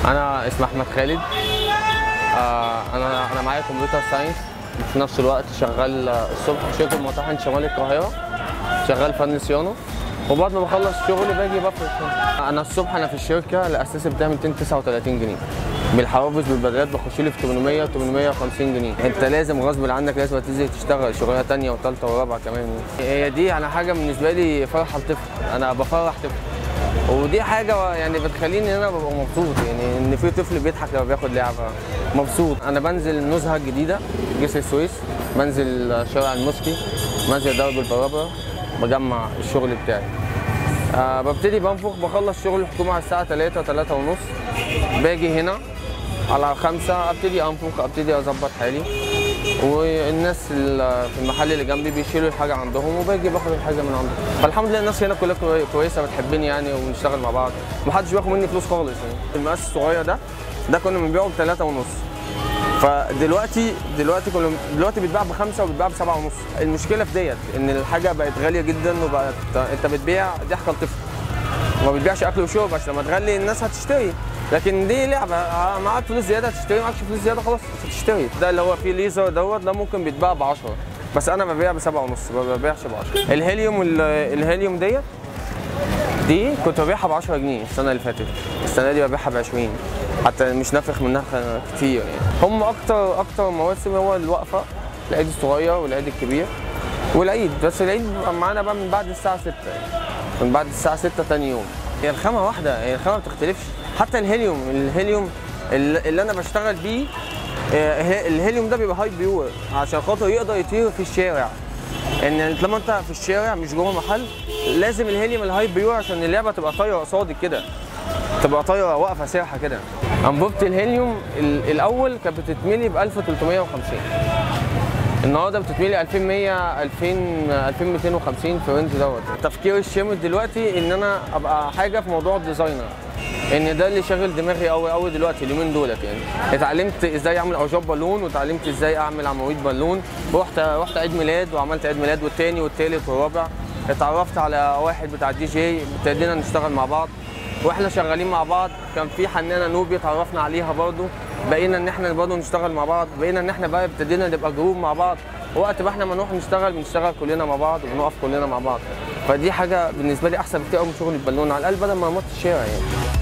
انا اسمي احمد خالد آه، انا انا معايا كمبيوتر ساينس في نفس الوقت شغال الصبح في شركه مطاحن شمال القاهره شغال فن صيانه وبعد ما بخلص شغلي باجي بفرش هنا. انا الصبح انا في الشركه الاساس بتاعي 239 جنيه بالحوافز بالبدلات بخش لي في 800 850 جنيه انت لازم غصب عنك لازم تنزل تشتغل شغلانه ثانيه وثالثه ورابعه كمان هي دي انا حاجه بالنسبه لي فرحه لطفل انا بفرح طفل ودي حاجه يعني بتخليني انا ببقى مبسوط يعني ان في طفل بيضحك لما بياخد لعبه مبسوط انا بنزل نزهه الجديده جسر السويس بنزل شارع المسكي بنزل درب البرابره بجمع الشغل بتاعي آه ببتدي بنفخ بخلص شغل الحكومه على الساعه 3 3 ونص باجي هنا على خمسة ابتدي انفخ ابتدي اظبط حالي والناس ال- في المحل اللي جنبي بيشيلوا الحاجه عندهم وباجي باخد الحاجه من عندهم فالحمد لله الناس هنا كلها كوي- كويسه بتحبني يعني وبنشتغل مع بعض محدش بياخد مني فلوس خالص يعني المقاس الصغير ده ده كنا بنبيعه بثلاثة ونص فدلوقتي دلوقتي كله دلوقتي بيتباع بخمسه وبيتباع بسبعه ونص المشكله في ديت ان الحاجه بقت غاليه جدا وبقت انت بتبيع ضحكه لطفل ما بتبيعش اكل وشرب عشان لما تغلي الناس هتشتري لكن دي لعبه آه، معاك فلوس زياده هتشتري معكش فلوس زياده خلاص مش هتشتري ده اللي هو فيه ليزر دوت ده ممكن بيتباع ب 10 بس انا ببيع بسبعة ونص ما ببيعش ب 10 الهيليوم ال- الهيليوم ديت دي كنت ببيعها ب 10 جنيه السنه اللي فاتت السنه دي ببيعها ب 20 حتى مش نافخ منها خ- كتير يعني هم اكتر اكتر مواسم هو الوقفه العيد الصغير والعيد الكبير والعيد بس العيد بيبقى معانا بقى من بعد الساعه 6 يعني من بعد الساعه 6 تاني يوم هي الخامه واحده هي الخامه ما بتختلفش حتى الهيليوم الهيليوم اللي اللي انا بشتغل بيه آه، ه- الهيليوم ده بيبقى هاي بيور عشان خاطر يقدر يطير في الشارع ان لما انت في الشارع مش جوه محل لازم الهيليوم الهاي بيور عشان اللعبه تبقى طايره قصادك كده تبقى طايره واقفه ساحه كده انبوبه الهيليوم ال- الاول كانت بتتملي ب 1350 النهارده بتتملي 2100 2000 2250 في الرينج دوت تفكير الشامل دلوقتي ان انا ابقى حاجه في موضوع الديزاينر ان ده اللي شاغل دماغي قوي قوي دلوقتي اليومين دولت يعني اتعلمت ازاي اعمل اعجاب بالون واتعلمت ازاي اعمل عواميد بالون رحت رحت عيد ميلاد وعملت عيد ميلاد والتاني والتالت والرابع اتعرفت على واحد بتاع دي جي ابتدينا نشتغل مع بعض واحنا شغالين مع بعض كان في حنانه نوبي اتعرفنا عليها برضو بقينا ان احنا برضو نشتغل مع بعض بقينا ان احنا بقى ابتدينا نبقى جروب مع بعض وقت ما احنا ما نروح نشتغل بنشتغل كلنا مع بعض وبنقف كلنا مع بعض فدي حاجه بالنسبه لي احسن بكتير قوي من شغل البالون على الاقل بدل ما اموت في الشارع يعني